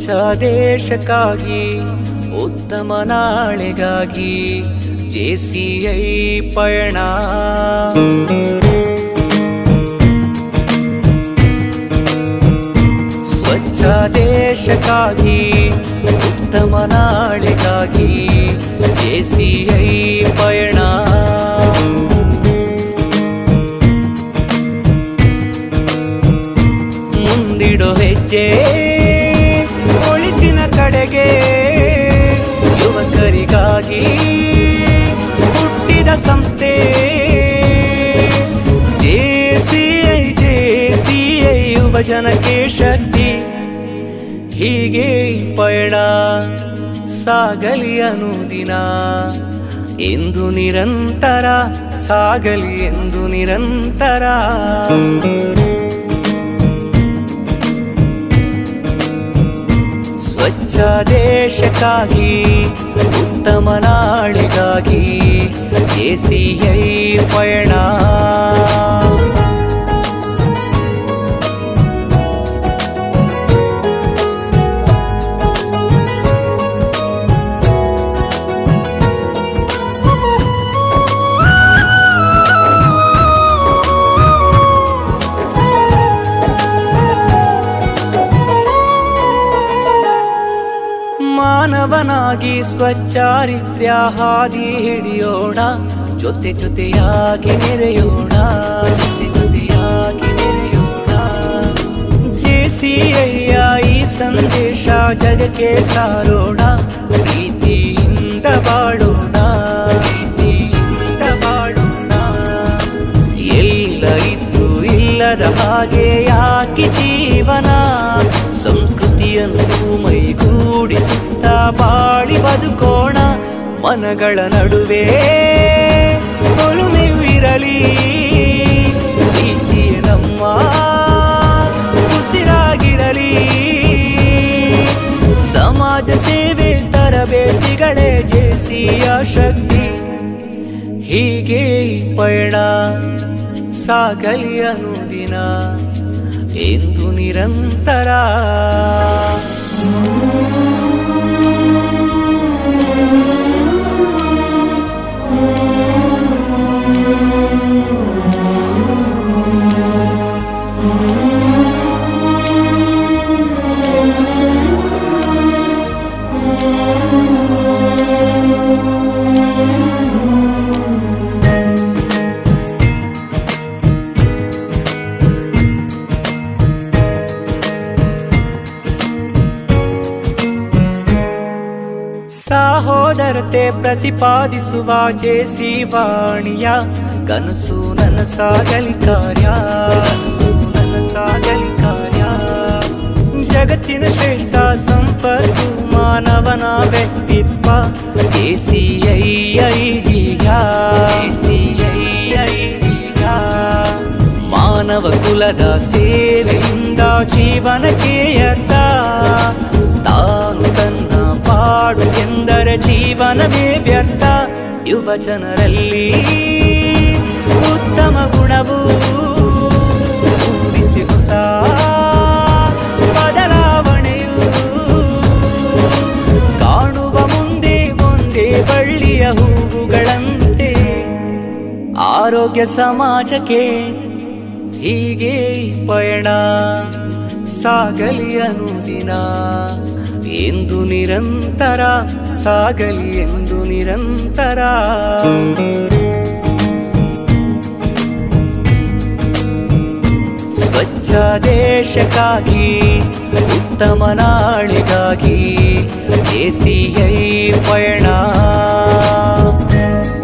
ಸ್ವಚ್ಛ ದೇಶಕ್ಕಾಗಿ ಉತ್ತಮ ನಾಳೆಗಾಗಿ ಜೆಸಿಐ ಪಯಣ ಸ್ವಚ್ಛ ದೇಶಕ್ಕಾಗಿ ಉತ್ತಮ ನಾಳೆಗಾಗಿ ಜೆಸಿಐ ಪಯಣ ಮುಂದಿಡೋ ಹೆಜ್ಜೆ ಒಳಿತಿನ ಕಡೆಗೆ ಯುವಕರಿಗಾಗಿ ಹುಟ್ಟಿದ ಸಂಸ್ಥೆ ಜೆಸಿಐ ಜೆಸಿಐ ಯುವ ಜನಕ್ಕೆ ಶಕ್ತಿ ಹೀಗೆ ಪಯಣ ಸಾಗಲಿ ಅನುದಿನ ಎಂದು ನಿರಂತರ ಸಾಗಲಿ ಎಂದು ನಿರಂತರ ಸ್ವಚ್ಛ ದೇಶಕ್ಕಾಗಿ ಉತ್ತಮ ನಾಳಿಗಾಗಿ ಎಸಿಐ ಪಯಣ ಮಾನವನಾಗಿ ಸ್ವಚ್ಛಾರಿತ್ರ್ಯ ಹಾದಿ ಹಿಡಿಯೋಣ ಜೊತೆ ಜೊತೆಯಾಗಿ ನೆರೆಯೋಣ ಜೊತೆ ಜೊತೆಯಾಗಿ ನೆರೆಯೋಣ ಜೆಸಿಐಯ ಈ ಸಂದೇಶ ಜಗಕ್ಕೆ ಸಾರೋಣ ಪ್ರೀತಿಯಿಂದ ಬಾಳೋಣ ಪ್ರೀತಿಯಿಂದ ಬಾಳೋಣ ಎಲ್ಲ ಇದ್ದು ಇಲ್ಲದ ಹಾಗೆ ಯಾಕೆ ಜೀವನ ಸಂಸ್ಕೃತಿಯನ್ನು ಮೈಗೂಡಿಸುತ್ತಾ ಬಾಳಿ ಬದುಕೋಣ ಮನಗಳ ನಡುವೆ ಒಲುಮೆಯು ಇರಲಿ ಪ್ರೀತಿಯೇ ನಮ್ಮ ಉಸಿರಾಗಿರಲಿ ಸಮಾಜ ಸೇವೆ ತರಬೇತಿಗಳೇ ಜೇಸಿಯ ಶಕ್ತಿ ಹೀಗೆ ಪಯಣ ಸಾಗಲಿ ಅನುದಿನ ಎಂದು ನಿರಂತರ ಸಹೋದರತೆ ಪ್ರತಿಪಾದಿಸುವ ಜೇಸಿ ವಾಣಿಯ ಕನಸು ನನ್ನ ಸಾಗಲಿ ಕಾರ್ಯ ಕನಸು ನನ್ನ ಸಾಗಲಿ ಕಾರ್ಯ ಜಗತ್ತಿನ ಶ್ರೇಷ್ಠ ಸಂಪತ್ತು ಮಾನವನ ವ್ಯಕ್ತಿತ್ವ ಜೇಸಿಐ ಐದೀಗ ಜೆಸಿಐ ಐದೀಗ ಮಾನವ ಕುಲದ ಸೇವೆಯಿಂದ ಜೀವನಕ್ಕೆ ಅರ್ಥ ತಾನು ತನ್ನ ಪಾಡು ಎಂದರೆ ಜೀವನವೇ ವ್ಯರ್ಥ ಯುವ ಜನರಲ್ಲಿ ಉತ್ತಮ ಗುಣವು ಮೂಡಿಸಿ ಹೊಸ ಬದಲಾವಣೆಯು ಕಾಣುವ ಮುಂದೆ ಒಂದೇ ಬಳ್ಳಿಯ ಹೂವುಗಳಂತೆ ಆರೋಗ್ಯ ಸಮಾಜಕ್ಕೆ ಹೀಗೆ ಪಯಣ ಸಾಗಲಿ ಅನುದಿನ ಎಂದು ನಿರಂತರ ಸಾಗಲಿ ಎಂದು ನಿರಂತರ ಸ್ವಚ್ಛ ದೇಶಕ್ಕಾಗಿ ಉತ್ತಮ ನಾಳಿಗಾಗಿ ಎಸಿಐ ಪಯಣ